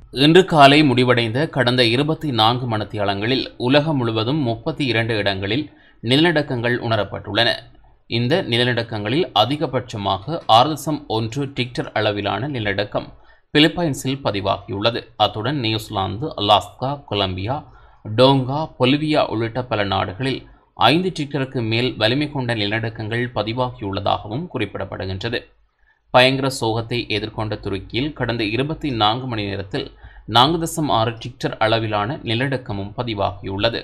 இன்று காலை முடிவடைந்த கடந்த இருபத்தி நான்கு மணித்தியாலங்களில் உலகம் முழுவதும் முப்பத்தி இரண்டு இடங்களில் நிலநடுக்கங்கள் உணரப்பட்டுள்ளன இந்த நிலநடுக்கங்களில் அதிகபட்சமாக ஆறு தசம் ஒன்று டிக்டர் அளவிலான நிலநடுக்கம் பிலிப்பைன்ஸில் பதிவாகியுள்ளது அத்துடன் New Zealand Alaska Colombia Tonga Bolivia உள்ளிட்ட பல நாடுகளில் ஐந்து டிக்டருக்கு மேல் வலிமை கொண்ட நிலநடுக்கங்கள் பதிவாகியுள்ளதாகவும் குறிப்பிடப்படுகின்றது பயங்கர சோகத்தை எதிர்கொண்ட துருக்கியில் கடந்த இருபத்தி நான்கு மணி நேரத்தில் நான்கு தசம் ஆறு டிக்டர் அளவிலான நிலநடுக்கமும் பதிவாகியுள்ளது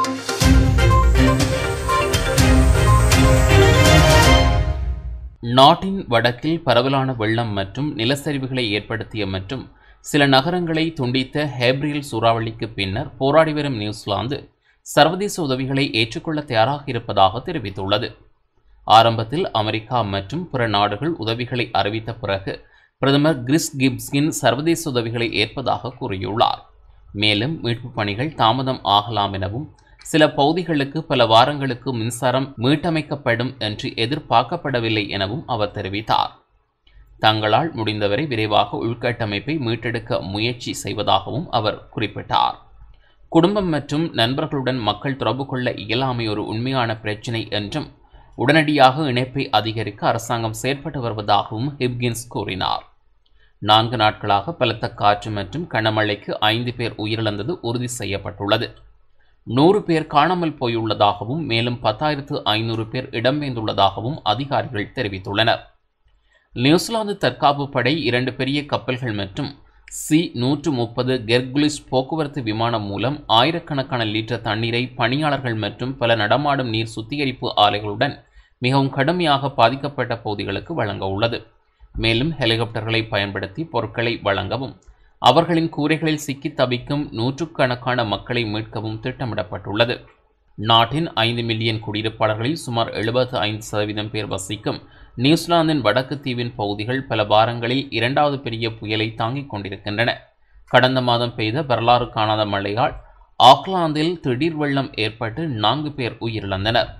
நாட்டின் வடக்கில் பரவலான வெள்ளம் மற்றும் நிலச்சரிவுகளை ஏற்படுத்திய மற்றும் சில நகரங்களை துண்டித்த ஹேப்ரியல் சூறாவளிக்கு பின்னர் போராடி வரும் நியூசிலாந்து சர்வதேச உதவிகளை ஏற்றுக்கொள்ள தயாராக இருப்பதாக தெரிவித்துள்ளது ஆரம்பத்தில் அமெரிக்கா மற்றும் பிற நாடுகள் உதவிகளை அறிவித்த பிறகு பிரதமர் கிறிஸ் கிப்ஸ்கின் சர்வதேச உதவிகளை ஏற்பதாக கூறியுள்ளார் மேலும் மீட்புப் பணிகள் தாமதம் ஆகலாம் எனவும் சில பகுதிகளுக்கு பல வாரங்களுக்கு மின்சாரம் மீட்டமைக்கப்படும் என்று எதிர்பார்க்கப்படவில்லை எனவும் அவர் தெரிவித்தார் தங்களால் முடிந்தவரை விரைவாக உள்கட்டமைப்பை மீட்டெடுக்க முயற்சி செய்வதாகவும் அவர் குறிப்பிட்டார் குடும்பம் மற்றும் நண்பர்களுடன் மக்கள் தொடர்பு கொள்ள இயலாமை ஒரு உண்மையான பிரச்சினை என்றும் உடனடியாக இணைப்பை அதிகரிக்க அரசாங்கம் செயற்பட்டு வருவதாகவும் ஹிப்கின்ஸ் கூறினார் நான்கு நாட்களாக பலத்த காற்று மற்றும் கனமழைக்கு ஐந்து பேர் உயிரிழந்தது உறுதி செய்யப்பட்டுள்ளது நூறு பேர் காணாமல் போயுள்ளதாகவும் மேலும் பத்தாயிரத்து ஐநூறு பேர் இடம்பெயர்ந்துள்ளதாகவும் அதிகாரிகள் தெரிவித்துள்ளனர் நியூசிலாந்து தற்காப்பு படை இரண்டு பெரிய கப்பல்கள் மற்றும் சி நூற்று முப்பது கெர்குலிஸ் போக்குவரத்து விமானம் மூலம் ஆயிரக்கணக்கான லிட்டர் தண்ணீரை பணியாளர்கள் மற்றும் பல நடமாடும் நீர் சுத்திகரிப்பு ஆலைகளுடன் மிகவும் கடுமையாக பாதிக்கப்பட்ட பகுதிகளுக்கு வழங்க உள்ளது மேலும் ஹெலிகாப்டர்களை பயன்படுத்தி பொருட்களை வழங்கவும் அவர்களின் கூரைகளில் சிக்கி தவிக்கும் நூற்றுக்கணக்கான மக்களை மீட்கவும் திட்டமிடப்பட்டுள்ளது நாட்டின் ஐந்து மில்லியன் குடியிருப்பாளர்களில் சுமார் எழுபத்து ஐந்து சதவீதம் பேர் வசிக்கும் நியூசிலாந்தின் வடக்கு தீவின் பகுதிகள் பல வாரங்களில் இரண்டாவது பெரிய புயலை தாங்கிக் கொண்டிருக்கின்றன கடந்த மாதம் பெய்த வரலாறு காணாத மழையால் ஆக்லாந்தில் திடீர் வெள்ளம் ஏற்பட்டு நான்கு பேர் உயிரிழந்தனர்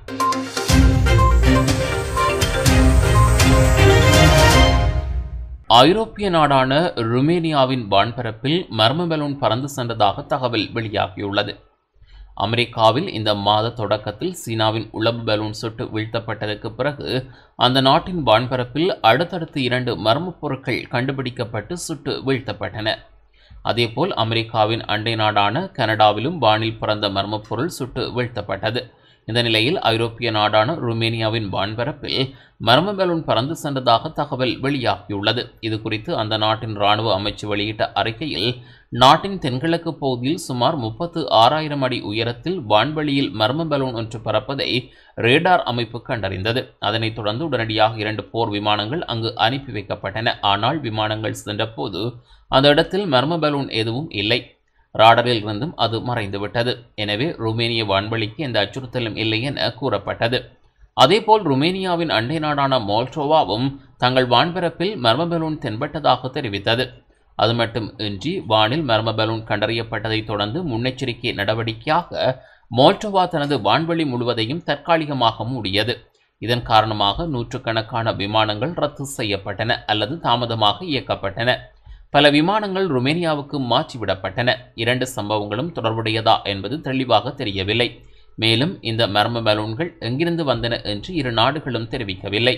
ஐரோப்பிய நாடான ருமேனியாவின் வான்பரப்பில் மர்ம பலூன் பறந்து சென்றதாக தகவல் வெளியாகியுள்ளது அமெரிக்காவில் இந்த மாத தொடக்கத்தில் சீனாவின் உளவு பலூன் சுட்டு வீழ்த்தப்பட்டதற்கு பிறகு அந்த நாட்டின் வான்பரப்பில் அடுத்தடுத்து இரண்டு மர்மப் பொருட்கள் கண்டுபிடிக்கப்பட்டு சுட்டு வீழ்த்தப்பட்டன அதேபோல் அமெரிக்காவின் அண்டை நாடான கனடாவிலும் வானில் பறந்த மர்மப் பொருள் சுட்டு வீழ்த்தப்பட்டது இந்த நிலையில் ஐரோப்பிய நாடான ருமேனியாவின் வான்பரப்பில் மர்ம பலூன் பறந்து சென்றதாக தகவல் வெளியாகியுள்ளது இது குறித்து அந்த நாட்டின் இராணுவ அமைச்சு வெளியிட்ட அறிக்கையில் நாட்டின் தென்கிழக்கு பகுதியில் சுமார் முப்பத்து ஆறாயிரம் அடி உயரத்தில் வான்வெளியில் மர்ம பலூன் ஒன்று பறப்பதை ரேடார் அமைப்பு கண்டறிந்தது அதனைத் தொடர்ந்து உடனடியாக இரண்டு போர் விமானங்கள் அங்கு அனுப்பி வைக்கப்பட்டன ஆனால் விமானங்கள் சென்றபோது அந்த இடத்தில் மர்ம பலூன் எதுவும் இல்லை ராடரில் இருந்தும் அது மறைந்துவிட்டது எனவே ருமேனிய வான்வெளிக்கு எந்த அச்சுறுத்தலும் இல்லை என கூறப்பட்டது அதேபோல் ருமேனியாவின் அண்டை நாடான மோல்டோவாவும் தங்கள் வான்பரப்பில் மர்ம பலூன் தென்பட்டதாக தெரிவித்தது அது மட்டும் இன்றி வானில் மர்ம பலூன் கண்டறியப்பட்டதைத் தொடர்ந்து முன்னெச்சரிக்கை நடவடிக்கையாக மோல்டோவா தனது வான்வெளி முழுவதையும் தற்காலிகமாக மூடியது இதன் காரணமாக நூற்றுக்கணக்கான விமானங்கள் ரத்து செய்யப்பட்டன அல்லது தாமதமாக இயக்கப்பட்டன பல விமானங்கள் ருமேனியாவுக்கு மாற்றிவிடப்பட்டன இரண்டு சம்பவங்களும் தொடர்புடையதா என்பது தெளிவாக தெரியவில்லை மேலும் இந்த மர்ம பலூன்கள் எங்கிருந்து வந்தன என்று இரு நாடுகளும் தெரிவிக்கவில்லை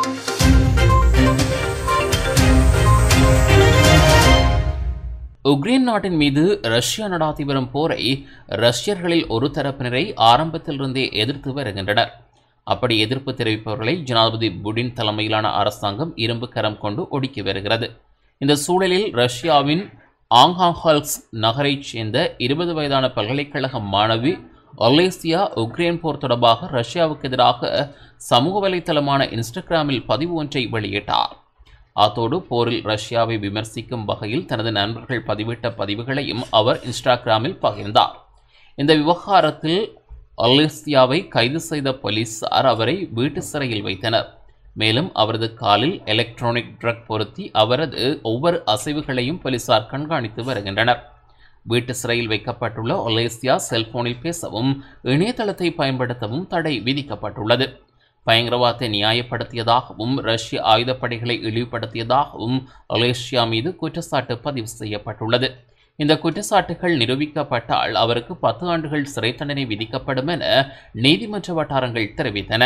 உக்ரைன் நாட்டின் மீது ரஷ்யா நடாத்தி வரும் போரை ரஷ்யர்களில் ஒரு தரப்பினரை ஆரம்பத்திலிருந்தே எதிர்த்து வருகின்றனர் அப்படி எதிர்ப்பு தெரிவிப்பவர்களை ஜனாதிபதி புடின் தலைமையிலான அரசாங்கம் இரும்பு கரம் கொண்டு ஒடுக்கி வருகிறது இந்த சூழலில் ரஷ்யாவின் ஆங்ஹாங்ஹல்ஸ் நகரைச் சேர்ந்த இருபது வயதான பல்கலைக்கழக மாணவி ஒலேசியா உக்ரைன் போர் தொடர்பாக ரஷ்யாவுக்கு எதிராக சமூக வலைத்தளமான இன்ஸ்டாகிராமில் பதிவு ஒன்றை வெளியிட்டார் அத்தோடு போரில் ரஷ்யாவை விமர்சிக்கும் வகையில் தனது நண்பர்கள் பதிவிட்ட பதிவுகளையும் அவர் இன்ஸ்டாகிராமில் பகிர்ந்தார் இந்த விவகாரத்தில் ஒலேசியாவை கைது செய்த போலீசார் அவரை வீட்டு சிறையில் வைத்தனர் மேலும் அவரது காலில் எலக்ட்ரானிக் ட்ரக் பொருத்தி அவரது ஒவ்வொரு அசைவுகளையும் போலீசார் கண்காணித்து வருகின்றனர் வீட்டு சிறையில் வைக்கப்பட்டுள்ள ஒலேசியா செல்போனில் பேசவும் இணையதளத்தை பயன்படுத்தவும் தடை விதிக்கப்பட்டுள்ளது பயங்கரவாதத்தை நியாயப்படுத்தியதாகவும் ரஷ்ய ஆயுதப்படைகளை இழிவுபடுத்தியதாகவும் ஒலேசியா மீது குற்றச்சாட்டு பதிவு செய்யப்பட்டுள்ளது இந்த குற்றச்சாட்டுகள் நிரூபிக்கப்பட்டால் அவருக்கு பத்து ஆண்டுகள் சிறை தண்டனை விதிக்கப்படும் என நீதிமன்ற வட்டாரங்கள் தெரிவித்தன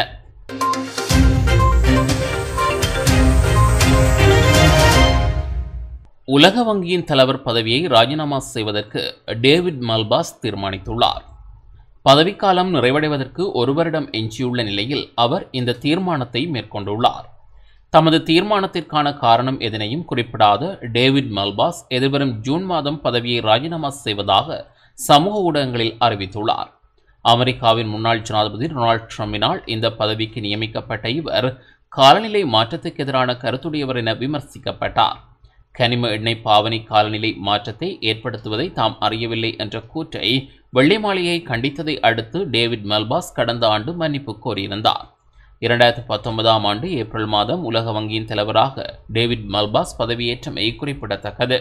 உலக வங்கியின் தலைவர் பதவியை ராஜினாமா செய்வதற்கு டேவிட் மல்பாஸ் தீர்மானித்துள்ளார் பதவிக்காலம் நிறைவடைவதற்கு ஒரு வருடம் எஞ்சியுள்ள நிலையில் அவர் இந்த தீர்மானத்தை மேற்கொண்டுள்ளார் தமது தீர்மானத்திற்கான காரணம் எதனையும் குறிப்பிடாத டேவிட் மல்பாஸ் எதிர்வரும் ஜூன் மாதம் பதவியை ராஜினாமா செய்வதாக சமூக ஊடகங்களில் அறிவித்துள்ளார் அமெரிக்காவின் முன்னாள் ஜனாதிபதி டொனால்ட் ட்ரம்பினால் இந்த பதவிக்கு நியமிக்கப்பட்ட இவர் காலநிலை மாற்றத்துக்கு எதிரான கருத்துடையவர் என விமர்சிக்கப்பட்டார் கனிம எண்ணெய் பாவனை காலநிலை மாற்றத்தை ஏற்படுத்துவதை தாம் அறியவில்லை என்ற கூற்றை வெள்ளை மாளிகையை கண்டித்ததை அடுத்து டேவிட் மெல்பாஸ் கடந்த ஆண்டு மன்னிப்பு கோரியிருந்தார் இரண்டாயிரத்தி பத்தொன்பதாம் ஆண்டு ஏப்ரல் மாதம் உலக வங்கியின் தலைவராக டேவிட் மல்பாஸ் பதவியேற்றமை குறிப்பிடத்தக்கது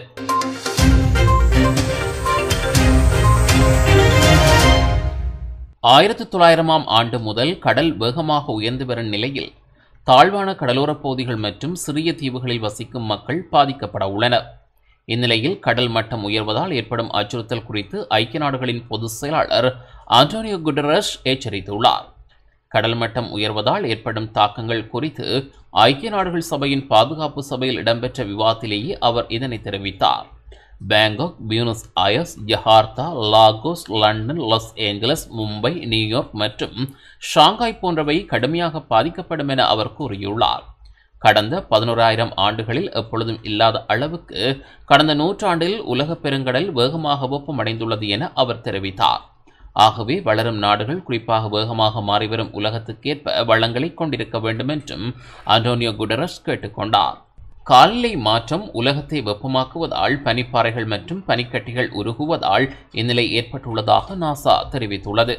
ஆயிரத்தி தொள்ளாயிரமாம் ஆண்டு முதல் கடல் வேகமாக உயர்ந்து வரும் நிலையில் தாழ்வான கடலோரப் பகுதிகள் மற்றும் சிறிய தீவுகளில் வசிக்கும் மக்கள் பாதிக்கப்பட உள்ளனர் இந்நிலையில் கடல் மட்டம் உயர்வதால் ஏற்படும் அச்சுறுத்தல் குறித்து ஐக்கிய நாடுகளின் பொதுச் செயலாளர் ஆண்டோனியோ குட்டரஸ் எச்சரித்துள்ளார் கடல் மட்டம் உயர்வதால் ஏற்படும் தாக்கங்கள் குறித்து ஐக்கிய நாடுகள் சபையின் பாதுகாப்பு சபையில் இடம்பெற்ற விவாதத்திலேயே அவர் இதனை தெரிவித்தார் Bangkok Buenos Aires Jakarta Lagos London Los Angeles Mumbai New York மற்றும் ஷாங்காய் போன்றவை கடுமையாக பாதிக்கப்படும் என அவர் கூறியுள்ளார் கடந்த பதினோராயிரம் ஆண்டுகளில் எப்பொழுதும் இல்லாத அளவுக்கு கடந்த நூற்றாண்டில் உலக பெருங்கடல் வேகமாக வெப்பமடைந்துள்ளது என அவர் தெரிவித்தார் ஆகவே வளரும் நாடுகள் குறிப்பாக வேகமாக மாறிவரும் உலகத்துக்கேற்ப வளங்களை கொண்டிருக்க வேண்டும் என்றும் அண்டோனியோ குடரஸ் கேட்டுக்கொண்டார் காலநிலை மாற்றம் உலகத்தை வெப்பமாக்குவதால் பனிப்பாறைகள் மற்றும் பனிக்கட்டிகள் உருகுவதால் இந்நிலை ஏற்பட்டுள்ளதாக நாசா தெரிவித்துள்ளது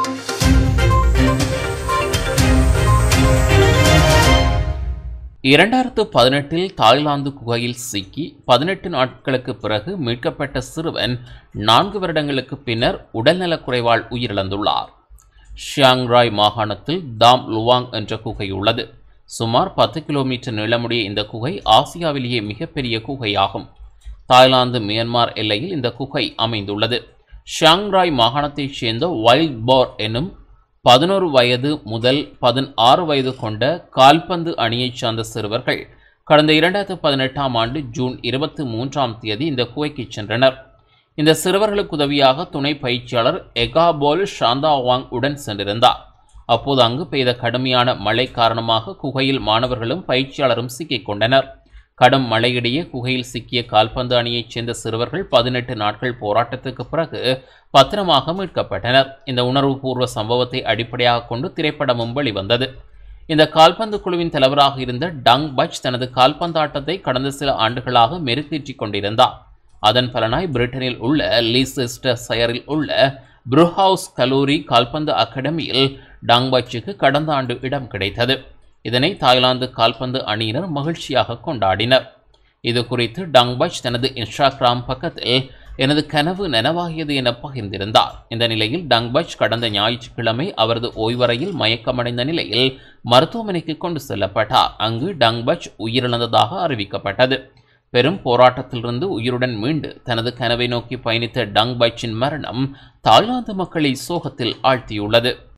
இரண்டாயிரத்து பதினெட்டில் தாய்லாந்து குகையில் சிக்கி பதினெட்டு நாட்களுக்கு பிறகு மீட்கப்பட்ட சிறுவன் நான்கு வருடங்களுக்கு பின்னர் உடல்நலக்குறைவால் உயிரிழந்துள்ளார் ஷியாங்ராய் மாகாணத்தில் தாம் லுவாங் என்ற குகை உள்ளது சுமார் பத்து கிலோமீட்டர் நீளமுடைய இந்த குகை ஆசியாவிலேயே மிகப்பெரிய குகையாகும் தாய்லாந்து மியான்மர் எல்லையில் இந்த குகை அமைந்துள்ளது ஷியாங்ராய் மாகாணத்தைச் சேர்ந்த வைல்ட் போர் எனும் பதினோரு வயது முதல் பதினாறு வயது கொண்ட கால்பந்து அணியைச் சார்ந்த சிறுவர்கள் கடந்த இரண்டாயிரத்து பதினெட்டாம் ஆண்டு ஜூன் இருபத்தி மூன்றாம் தேதி இந்த குகைக்கு சென்றனர் இந்த சிறுவர்களுக்கு உதவியாக துணை பயிற்சியாளர் எகாபோல் ஷாந்தாவாங் உடன் சென்றிருந்தார் அப்போது அங்கு பெய்த கடுமையான மழை காரணமாக குகையில் மாணவர்களும் பயிற்சியாளரும் சிக்கிக் கொண்டனர் கடும் மழையிடையே குகையில் சிக்கிய கால்பந்து அணியைச் சேர்ந்த சிறுவர்கள் பதினெட்டு நாட்கள் போராட்டத்துக்கு பிறகு பத்திரமாக மீட்கப்பட்டனர் இந்த உணர்வுபூர்வ சம்பவத்தை அடிப்படையாக கொண்டு திரைப்படமும் வெளிவந்தது இந்த கால்பந்து குழுவின் தலைவராக இருந்த டங் பச் தனது கால்பந்தாட்டத்தை கடந்த சில ஆண்டுகளாக மெருகேற்றிக் கொண்டிருந்தார் அதன் பலனாய் பிரிட்டனில் உள்ள லீசெஸ்டர் சயரில் உள்ள ப்ரூஹவுஸ் கல்லூரி கால்பந்து அகாடமியில் டாங்பாச்சுக்கு கடந்த ஆண்டு இடம் கிடைத்தது இதனை தாய்லாந்து கால்பந்து அணியினர் மகிழ்ச்சியாக கொண்டாடினர் இது குறித்து டாங்பாச் தனது இன்ஸ்டாகிராம் பக்கத்தில் எனது கனவு நனவாகியது என பகிர்ந்திருந்தார் இந்த நிலையில் டங்பச் கடந்த ஞாயிற்றுக்கிழமை அவரது ஓய்வறையில் மயக்கமடைந்த நிலையில் மருத்துவமனைக்கு கொண்டு செல்லப்பட்டார் அங்கு டங்பச் உயிரிழந்ததாக அறிவிக்கப்பட்டது பெரும் போராட்டத்திலிருந்து உயிருடன் மீண்டு தனது கனவை நோக்கி பயணித்த டங் பச்சின் மரணம் தாய்லாந்து மக்களை சோகத்தில் ஆழ்த்தியுள்ளது